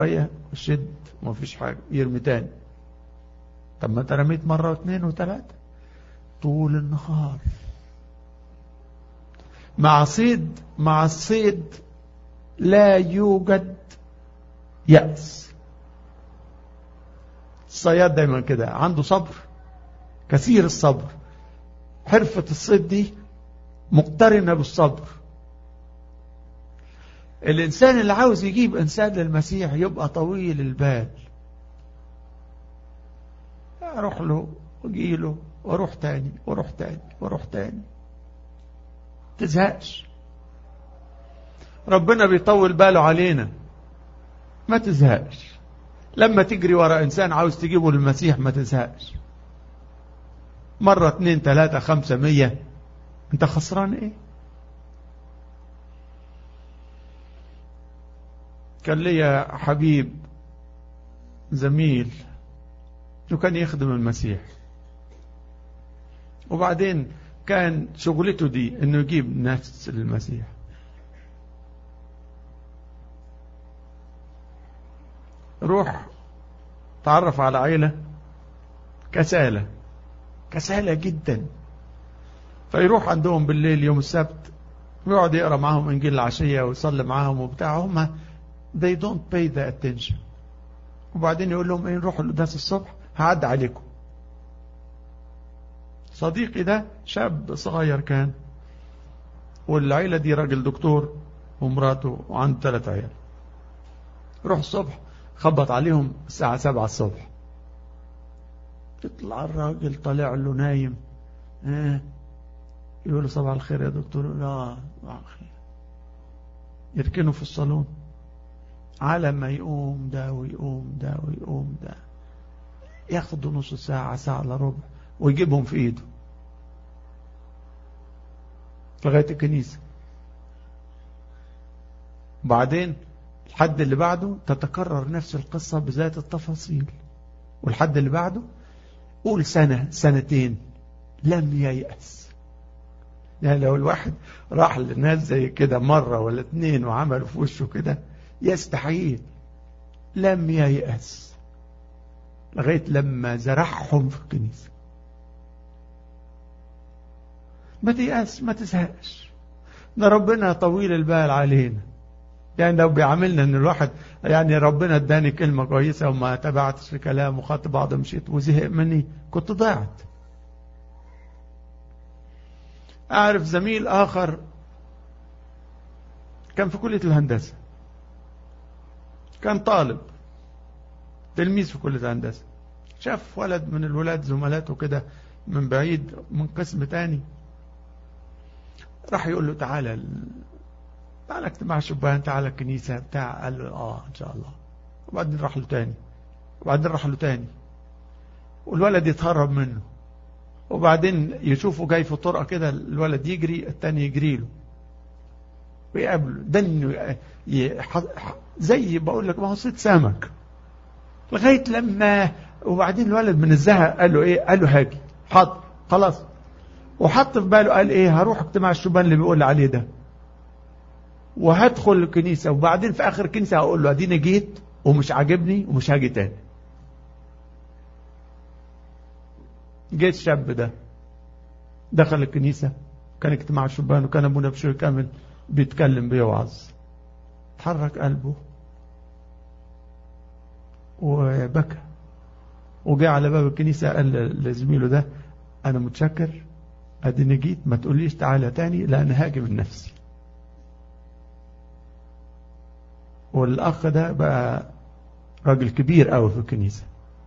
شوية شد ومفيش حاجة يرمي تاني طب ما انت رميت مرة واثنين وثلاثة طول النهار مع صيد مع الصيد لا يوجد يأس الصياد دايما كده عنده صبر كثير الصبر حرفة الصيد دي مقترنة بالصبر الإنسان اللي عاوز يجيب إنسان للمسيح يبقى طويل البال أروح له وأجي له وأروح تاني وأروح تاني وأروح تاني تزهقش ربنا بيطول باله علينا ما تزهقش لما تجري ورا إنسان عاوز تجيبه للمسيح ما تزهقش مرة اتنين تلاتة خمسة مية انت خسران ايه كان ليا حبيب زميل وكان يخدم المسيح وبعدين كان شغلته دي انه يجيب ناس للمسيح روح تعرف على عيلة كسالة كسالة جدا فيروح عندهم بالليل يوم السبت ويقعد يقرا معاهم انجيل العشيه ويصلي معاهم وبتاع هم they don't pay the attention وبعدين يقول لهم ايه نروحوا القداس الصبح هعد عليكم صديقي ده شاب صغير كان والعيله دي راجل دكتور ومراته وعنده ثلاث عيال روح الصبح خبط عليهم الساعة سبعة الصبح يطلع الراجل طالع له نايم اه يقول له صباح الخير يا دكتور لا صباح الخير يركنه في الصالون على ما يقوم ده ويقوم ده ويقوم ده ياخدوا نص ساعة ساعة الا ربع ويجيبهم في ايده لغاية الكنيسة بعدين الحد اللي بعده تتكرر نفس القصة بذات التفاصيل والحد اللي بعده قول سنة سنتين لم ييأس يعني لو الواحد راح للناس زي كده مرة ولا اتنين وعملوا في وشه كده يستحيل لم ييأس لغاية لما زرعهم في الكنيسة ما تيأس ما تزهقش ده ربنا طويل البال علينا يعني لو بيعاملنا ان الواحد يعني ربنا اداني كلمة كويسة وما تبعتش في كلام وخدت بعض مشيت وزهق مني كنت ضاعت أعرف زميل آخر كان في كلية الهندسة كان طالب تلميذ في كلية الهندسة شاف ولد من الولاد زملاته كده من بعيد من قسم تاني راح يقول له تعالى تعالى اجتماع شبان تعالى الكنيسة بتاع قال له اه ان شاء الله وبعدين راح له تاني وبعدين راح له تاني والولد يتهرب منه وبعدين يشوفه جاي في طرقة كده الولد يجري التاني يجري له ويقابله ده انه زي بقول لك ما هو صيد سمك لغاية لما وبعدين الولد من الزهق قال له ايه قال له هاجي حاضر خلاص وحط في باله قال ايه هروح اجتماع الشبان اللي بيقول عليه ده وهدخل الكنيسة وبعدين في اخر الكنيسة هقول له اديني جيت ومش عاجبني ومش هاجي تاني جيت الشاب ده دخل الكنيسة كان اجتماع الشبان وكان ابونا بشوي كامل بيتكلم بيوعظ تحرك قلبه وبكى وجاء على باب الكنيسة قال لزميله ده أنا متشكر أديني جيت ما تقوليش تعالى تاني لأن هاجم من نفسي والأخ ده بقى راجل كبير قوي في الكنيسة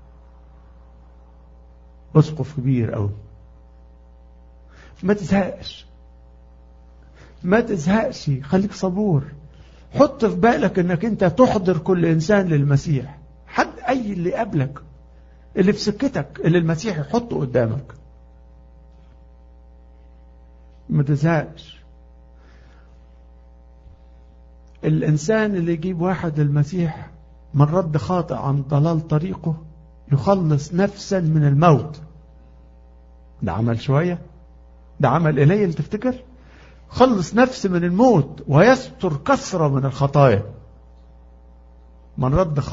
أسقف كبير قوي ما تزهقش ما تزهقش خليك صبور حط في بالك انك انت تحضر كل انسان للمسيح حد اي اللي قبلك اللي في سكتك اللي المسيح يحطه قدامك ما تزهقش الانسان اللي يجيب واحد للمسيح من رد خاطئ عن ضلال طريقه يخلص نفسا من الموت ده عمل شوية ده عمل قليل تفتكر خلص نفس من الموت ويستر كثرة من الخطايا من رد